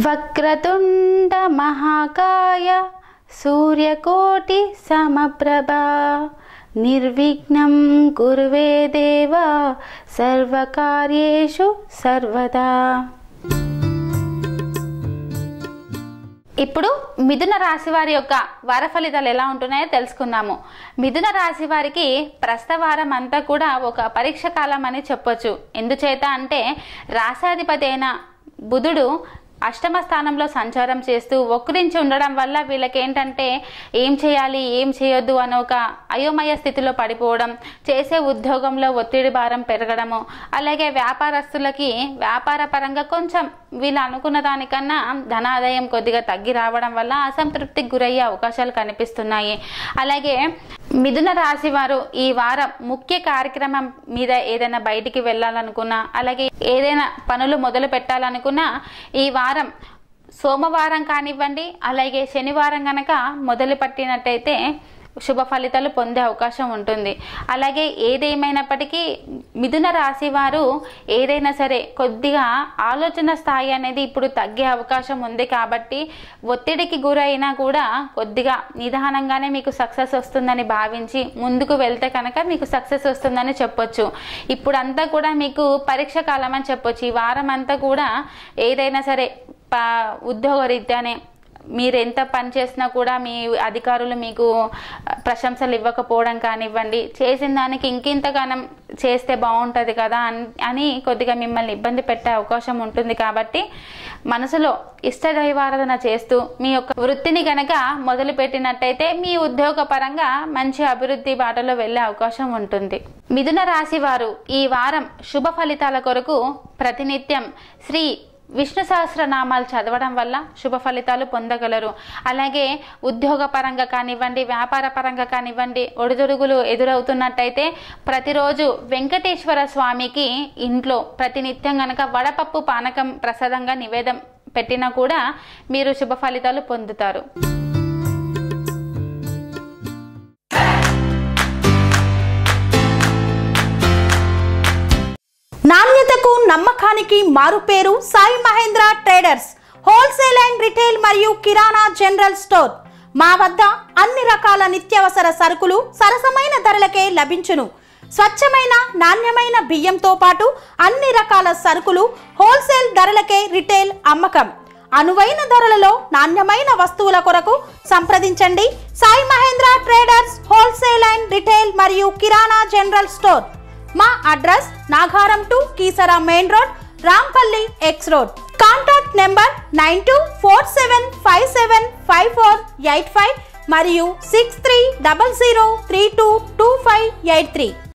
వక్రతుండ మహాకాయ సూర్యకోటి సమప్రభ నిర్విఘ్నం కుర్వే దేవ సర్వకార్యేషు సర్వదా ఇప్పుడు మిథున రాశి వారి యొక్క వార ఫలితాలు ఎలా ఉంటున్నాయో తెలుసుకుందాము మిథున రాశి వారికి ప్రస్తవారం అంతా కూడా ఒక పరీక్ష కాలం అని చెప్పొచ్చు ఎందుచేత అంటే రాశాధిపతి అయిన బుధుడు అష్టమ స్థానంలో సంచారం చేస్తూ వక్రించి ఉండడం వల్ల వీళ్ళకి ఏంటంటే ఏం చేయాలి ఏం చేయొద్దు అనే ఒక అయోమయ స్థితిలో పడిపోవడం చేసే ఉద్యోగంలో ఒత్తిడి భారం పెరగడము అలాగే వ్యాపారస్తులకి వ్యాపార పరంగా కొంచెం వీళ్ళు అనుకున్న దానికన్నా ధనాదాయం కొద్దిగా తగ్గి రావడం వల్ల అసంతృప్తికి గురయ్యే అవకాశాలు కనిపిస్తున్నాయి అలాగే మిథున రాశి వారు ఈ వారం ముఖ్య కార్యక్రమం మీద ఏదైనా బయటికి వెళ్ళాలనుకున్నా అలాగే ఏదైనా పనులు మొదలు పెట్టాలనుకున్నా ఈ వారం సోమవారం కానివ్వండి అలాగే శనివారం కనుక మొదలు పట్టినట్టయితే శుభ ఫలితాలు పొందే అవకాశం ఉంటుంది అలాగే ఏదేమైనప్పటికీ మిథున రాశి వారు ఏదైనా సరే కొద్దిగా ఆలోచన స్థాయి అనేది ఇప్పుడు తగ్గే అవకాశం ఉంది కాబట్టి ఒత్తిడికి గురైనా కూడా కొద్దిగా నిదానంగానే మీకు సక్సెస్ వస్తుందని భావించి ముందుకు వెళ్తే కనుక మీకు సక్సెస్ వస్తుందని చెప్పొచ్చు ఇప్పుడు అంతా కూడా మీకు పరీక్ష కాలం అని చెప్పొచ్చు ఈ వారం అంతా కూడా ఏదైనా సరే ప ఉద్యోగ రీత్యానే మీరు ఎంత పని చేసినా కూడా మీ అధికారులు మీకు ప్రశంసలు ఇవ్వకపోవడం కానివ్వండి చేసిన దానికి ఇంకింతగానం చేస్తే బాగుంటుంది కదా అన్- అని కొద్దిగా మిమ్మల్ని ఇబ్బంది పెట్టే అవకాశం ఉంటుంది కాబట్టి మనసులో ఇష్ట దైవారాధన చేస్తూ మీ యొక్క వృత్తిని గనక మొదలు పెట్టినట్టయితే మీ ఉద్యోగ పరంగా మంచి అభివృద్ధి బాటలో వెళ్ళే అవకాశం ఉంటుంది మిథున రాశి వారు ఈ వారం శుభ ఫలితాల కొరకు ప్రతినిత్యం శ్రీ విష్ణు సహస్రనామాలు చదవడం వల్ల శుభ ఫలితాలు పొందగలరు అలాగే ఉద్యోగ పరంగా కానివ్వండి వ్యాపార పరంగా కానివ్వండి ఒడిదుడుగులు ఎదురవుతున్నట్టయితే ప్రతిరోజు వెంకటేశ్వర స్వామికి ఇంట్లో ప్రతినిత్యం గనక వడపప్పు పానకం ప్రసాదంగా నివేదం పెట్టినా కూడా మీరు శుభ ఫలితాలు పొందుతారు నాణ్యతకు నమ్మకానికి మారుపేరు Sai Mahendra traders wholesale and retail మరియు కిరాణా జనరల్ స్టోర్ మా వద్ద అన్ని రకాల నిత్యావసర సరుకులు సరసమైన ధరలకే లభించును స్వచ్ఛమైన నాణ్యమైన బియ్యంతో పాటు అన్ని రకాల సరుకులు హోల్సేల్ ధరలకే రిటైల్ అమ్మకం అనువైన ధరలలో నాణ్యమైన వస్తువుల కొరకు సంప్రదించండి Sai Mahendra traders wholesale and retail మరియు కిరాణా జనరల్ స్టోర్ మా address Nagaram to Keesara main road Rampalli X road contact number nine two four seven five seven five four eight five మరియు six three double zero three two two five eight three